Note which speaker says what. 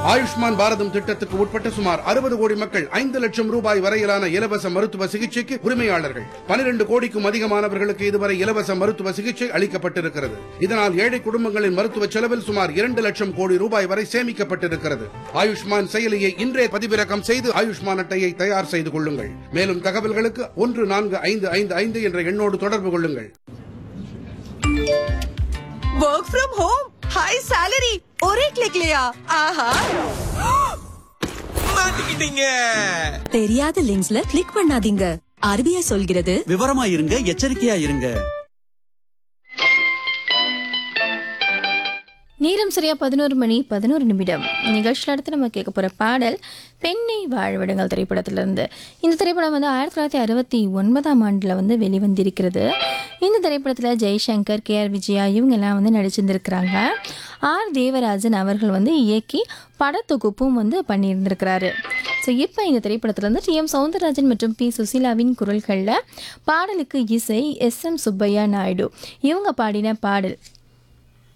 Speaker 1: ஆயுஷ்மான் பாரதம் திட்டத்துக்கு உட்பட்ட சுமார் அறுபது கோடி மக்கள் ஐந்து லட்சம் ரூபாய் வரையிலான இலவச மருத்துவ சிகிச்சைக்கு உரிமையாளர்கள் பனிரெண்டு கோடிக்கும் அதிகமானவர்களுக்கு இதுவரை இலவச மருத்துவ சிகிச்சை அளிக்கப்பட்டிருக்கிறது இதனால் ஏழை குடும்பங்களின் மருத்துவ செலவில் சுமார் இரண்டு லட்சம் கோடி ரூபாய் வரை சேமிக்கப்பட்டிருக்கிறது ஆயுஷ்மான் செயலியை இன்றே பதிவிறக்கம் செய்து ஆயுஷ்மான் அட்டையை தயார் செய்து கொள்ளுங்கள் மேலும் தகவல்களுக்கு ஒன்று நான்கு ஐந்து ஐந்து ஐந்து என்ற எண்ணோடு தொடர்பு கொள்ளுங்கள்
Speaker 2: work from home high salary ஒரே கிளிக்லயா ஆஹா
Speaker 3: மாட்டிக்கிட்டீங்க
Speaker 2: தெரியாத லிங்க்ஸ்ல கிளிக் பண்ணாதீங்க ஆர்பிஐ சொல்கிறது
Speaker 3: விவரமா இருங்க எச்சரிக்கையா இருங்க
Speaker 4: நேரம் சரியா பதினோரு மணி பதினோரு நிமிடம் நிகழ்ச்சியில் அடுத்து நம்ம கேட்க போகிற பாடல் பெண்ணை வாழ்விடங்கள் திரைப்படத்திலிருந்து இந்த திரைப்படம் வந்து ஆயிரத்தி தொள்ளாயிரத்தி அறுபத்தி ஒன்பதாம் ஆண்டில் வந்து வெளிவந்திருக்கிறது இந்த திரைப்படத்தில் ஜெய்சங்கர் கே ஆர் விஜயா இவங்க எல்லாம் வந்து நடிச்சிருந்திருக்கிறாங்க ஆர் தேவராஜன் அவர்கள் வந்து இயக்கி படத்தொகுப்பும் வந்து பண்ணியிருந்திருக்கிறாரு ஸோ இப்போ இந்த திரைப்படத்தில் வந்து டி எம் சவுந்தரராஜன் மற்றும் பி சுசீலாவின் குரல்களில் பாடலுக்கு இசை எஸ் எம் சுப்பையா நாயுடு இவங்க பாடின பாடல்